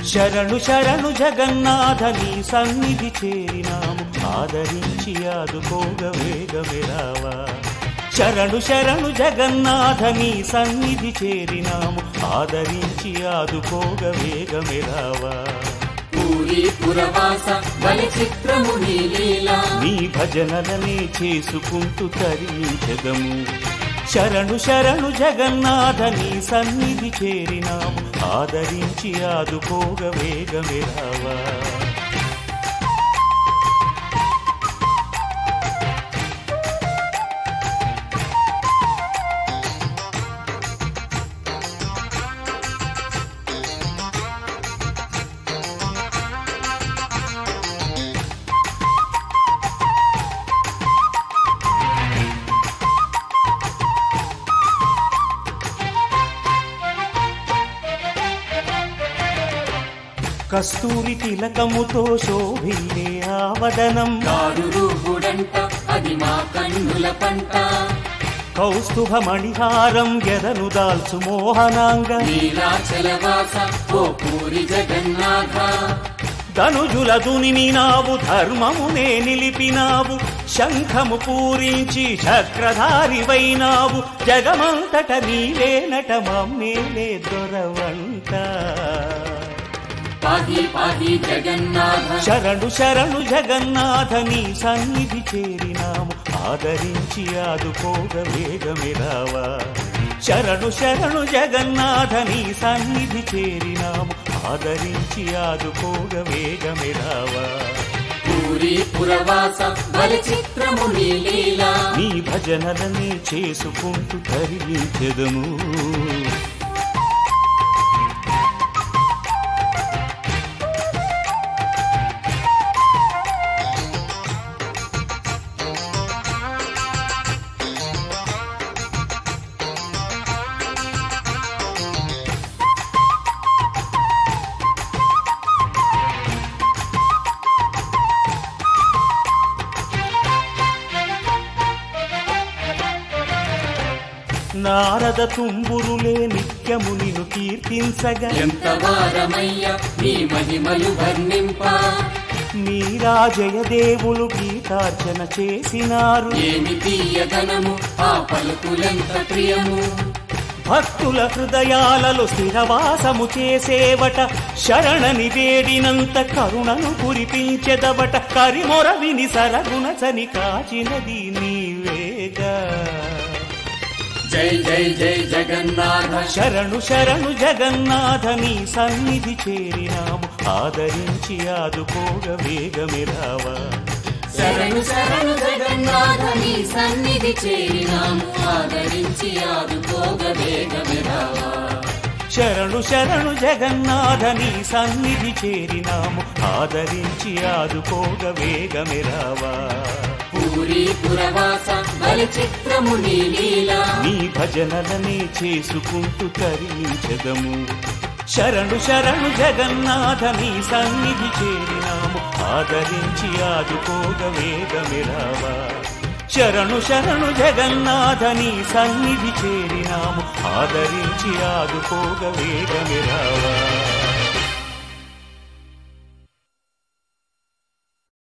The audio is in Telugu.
శరణు శరణు జగన్నాథ నీ సన్నిధి చేరినాము ఆదరించి ఆదుకోగ వేగమిరావా శరణు శరణు జగన్నాథ నీ సన్నిధి చేరినాము ఆదరించి ఆదుకోగ వేగమిరావా పూరి పురవాస బలి చిత్రము నీ లీలా నీ భజనలనే చేసుకుంటూ తరించదము శరణు శరణు జగన్నాథ నీ సన్నిధి చేరినాము ఆదరించి ఆదుకోగ వేగమిరావా కస్తూరి తిలకముతో శోభిల్లే ఆవదనం కారు రూపుడంట అది మా కన్నుల పంట కౌస్తుభ మణిహారం ఎదను దాల్చు మోహనాంగ నీలాచలవాస ఓ పూరి జగన్నాథ ధనుజుల దునిని నావు ధర్మమునే నిలిపినావు శంఖము పూరించి చక్రధారివైనావు జగమంతట నీవేనట మమ్మేలే దొరవంట పాహి పాహి జగన్నాథ శరణు శరణు జగన్నాథ నీ సన్నిధి చేరినాము ఆదరించి ఆదుకోగ వేగమిరావా శరణు శరణు జగన్నాథ నీ సన్నిధి చేరినాము ఆదరించి ఆదుకోగ వేగమిరావా పూరి పురవాస బలి చిత్రము నీ లీలా నీ భజనలనే చేసుకుంటూ తరించెదము నారద తుంబురులే నిత్యము నిన్ను కీర్తించగా ఎంత వారమయ్య నీ మహిమలు వర్ణింప మీరాజయ దేవులు గీతార్చన చేసినారు ఏమి తీయదనము ఆ పలుకులెంత ప్రియము భక్తుల హృదయాలలో స్థిరవాసము చేసేవట శరణని వేడినంత కరుణను కురిపించెదవట కరిమొర విని సరగుణ చని కాచినది నీవేగా జై జై జై జగన్నాథ శరణు శరణు జగన్నాథ నీ సన్నిధి చేరినాము ఆదరించి ఆదుకోగ వేగమిరావా శరణు శరణు జగన్నాథ నీ సన్నిధి చేరినాము ఆదరించి ఆదుకోగ వేగమిరావా శరణు శరణు జగన్నాథ నీ సన్నిధి చేరినాము ఆదరించి ఆదుకోగ వేగమిరావా పూరి పురవాస బలి చిత్రము నీ లీలా నీ భజనలనే చేసుకుంటూ తరించదము శరణు శరణు జగన్నాథ నీ సన్నిధి చేరినాము ఆదరించి ఆదుకోగ వేగమిరావా శరణు శరణు జగన్నాథ నీ సన్నిధి చేరినాము ఆదరించి ఆదుకోగ వేగమిరావా